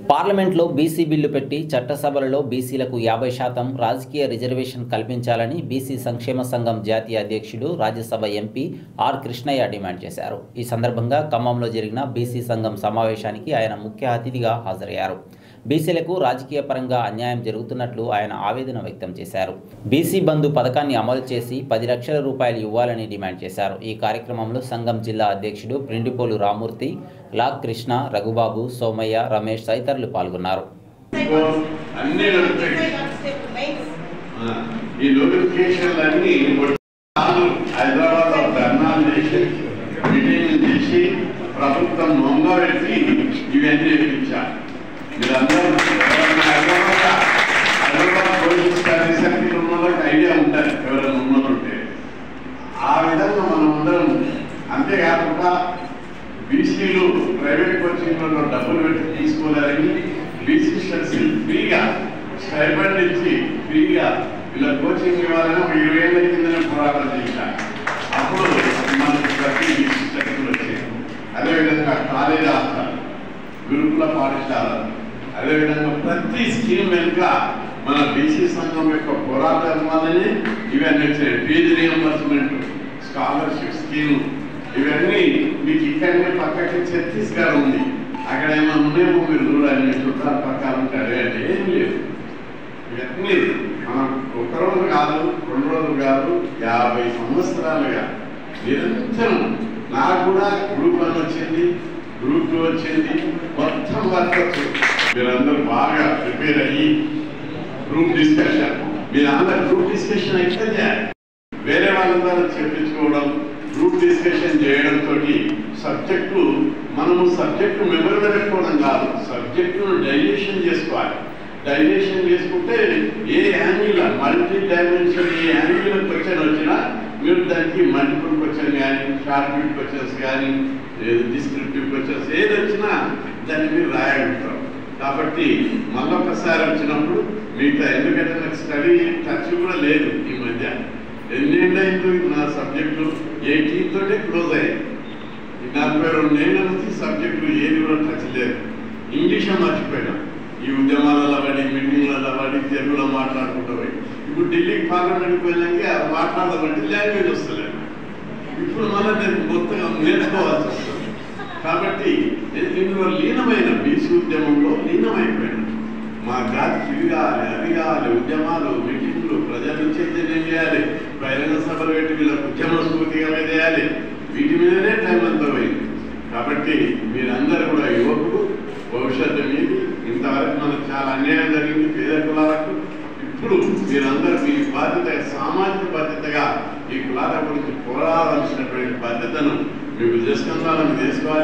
పార్లమెంట్లో BC bill పెట్టి చట్టసభలలో బీసీలకు యాభై శాతం రాజకీయ రిజర్వేషన్ కల్పించాలని బీసీ సంక్షేమ సంఘం జాతీయ అధ్యక్షుడు Rajya Sabha MP R Krishnaiah demand చేశారు ఈ సందర్భంగా ఖమ్మంలో జరిగిన బీసీ సంఘం సమావేశానికి ఆయన ముఖ్య అతిథిగా హాజరయ్యారు బీసీలకు రాజకీయ పరంగా అన్యాయం జరుగుతున్నట్లు ఆయన ఆవేదన వ్యక్తం చేశారు బీసీ బంధు పథకాన్ని అమలు చేసి పది లక్షల రూపాయలు ఇవ్వాలని డిమాండ్ చేశారు ఈ కార్యక్రమంలో సంఘం జిల్లా అధ్యక్షుడు ప్రిండిపోలు రామూర్తి లాక్ కృష్ణ రఘుబాబు సోమయ్య రమేష్ తదితరులు పాల్గొన్నారు అన్ని నోటిఫికేషన్ ఆ, ఈ నోటిఫికేషన్లు అన్ని హైదరాబాద్ లో ధర్నాలు చేసి మీటింగ్లు చేసి ప్రభుత్వం మొంగ పెట్టి ఇవన్నీ చేయించారు మీరందరూ ఎవరైనా హైదరాబాద్ హైదరాబాద్ పోలీస్ సర్వీస్ ఉన్న వాళ్ళకి ఐడియా ఉంటుంది ఎవరైనా ఉన్నట్టుంటే ఆ విధంగా మనం అందరం అంతేకాకుండా బీసీలు ప్రైవేట్ కోచింగ్లలో డబ్బులు పెట్టి తీసుకోలేరని బీసీ స్టడీస్ ఫ్రీగా స్టైపెండ్ ఇచ్చి ఫ్రీగా ఇలా కోచింగ్ ఇవ్వాలని ఒక ఇరవై ఏళ్ళ కిందనే పోరాటం చేశారు అప్పుడు మనకు ప్రతి బీసీ స్టడీలు వచ్చాయి అదేవిధంగా కాలేజ్ హాస్టల్ గురుకుల పాఠశాల అదేవిధంగా ప్రతి స్కీమ్ వెనుక మన బీసీ సంఘం యొక్క పోరాటం వల్లనే ఇవన్నీ వచ్చాయి ఫీజు రియంబర్స్మెంట్ స్కాలర్షిప్ స్కీమ్ ఇవన్నీ మీకు ఇక్కడనే పక్కకి ఛత్తీస్గఢ్ ఉంది అక్కడ ఏమైనా ఉన్నాయేమో మీరు చూడాలి మీ చుట్టాల పక్కన ఉంటారు అంటే ఏం లేదు ఇవన్నీ మనం ఒక రోజు కాదు రెండు రోజులు కాదు యాభై సంవత్సరాలుగా నిరంతరం నాకు కూడా గ్రూప్ వన్ వచ్చింది గ్రూప్ టూ వచ్చింది మొత్తం వర్కచ్చు మీరందరూ బాగా ప్రిపేర్ అయ్యి గ్రూప్ డిస్కషన్ మీరందరూ గ్రూప్ డిస్కషన్ అయితే చేయాలి వేరే వాళ్ళతో చెప్పించుకోవడం గ్రూప్ డిస్కషన్ చేయడం తోటి సబ్జెక్టు మనము సబ్జెక్టు మెమరీలో పెట్టుకోవడం కాదు సబ్జెక్టును డైజెషన్ చేసుకోవాలి డైజెషన్ చేసుకుంటే ఏ యాంగిల్ మల్టీ డైమెన్షన్ ఏ యాంగిల్ క్వశ్చన్ వచ్చినా మీరు దానికి మల్టిపుల్ క్వశ్చన్ కానీ షార్ట్ బిట్ క్వశ్చన్స్ కానీ డిస్క్రిప్టివ్ క్వశ్చన్స్ ఏది వచ్చినా దాన్ని మీరు రాయగలుగుతారు కాబట్టి మళ్ళొకసారి వచ్చినప్పుడు మిగతా ఎందుకంటే నాకు స్టడీ టచ్ కూడా లేదు ఈ మధ్య ఎన్నేళ్ళైందో నా సబ్జెక్టు ఎయిటీన్ తోటే క్లోజ్ అయ్యాయి ఈ నలభై రెండు ఏళ్ళ నుంచి సబ్జెక్టులు ఏది కూడా టచ్ లేదు ఇంగ్లీషే మర్చిపోయినా ఈ ఉద్యమాలలో పడి మీటింగ్లలో పడి తెలుగులో మాట్లాడుకుంటూ పోయి ఇప్పుడు ఢిల్లీకి పార్లమెంట్కి వెళ్ళాక అది మాట్లాడదామంటే లాంగ్వేజ్ వస్తలేదు ఇప్పుడు మళ్ళీ నేను మొత్తం నేర్చుకోవాల్సి వస్తుంది కాబట్టి నేను ఇందులో లీనమైన బీసీ ఉద్యమంలో లీనమైపోయాను మా జాతికి ఇవి కావాలి అవి కావాలి ఉద్యమాలు మీటింగ్లు ప్రజలు చైతన్యం చేయాలి బహిరంగ సభలు పెట్టి వీళ్ళకి ఉద్యమ స్ఫూర్తిగా చేయాలి వీటి మీదనే టైం అంతా పోయింది కాబట్టి మీరందరూ కూడా యువకులు భవిష్యత్తు మీది ఇంతవరకు మనకు చాలా అన్యాయం జరిగింది పేద కులాలకు ఇప్పుడు మీరందరూ మీ బాధ్యత సామాజిక బాధ్యతగా ఈ కులాల గురించి పోరాడాల్సినటువంటి బాధ్యతను మీకు చేసుకుందాలని చేసుకోవాలి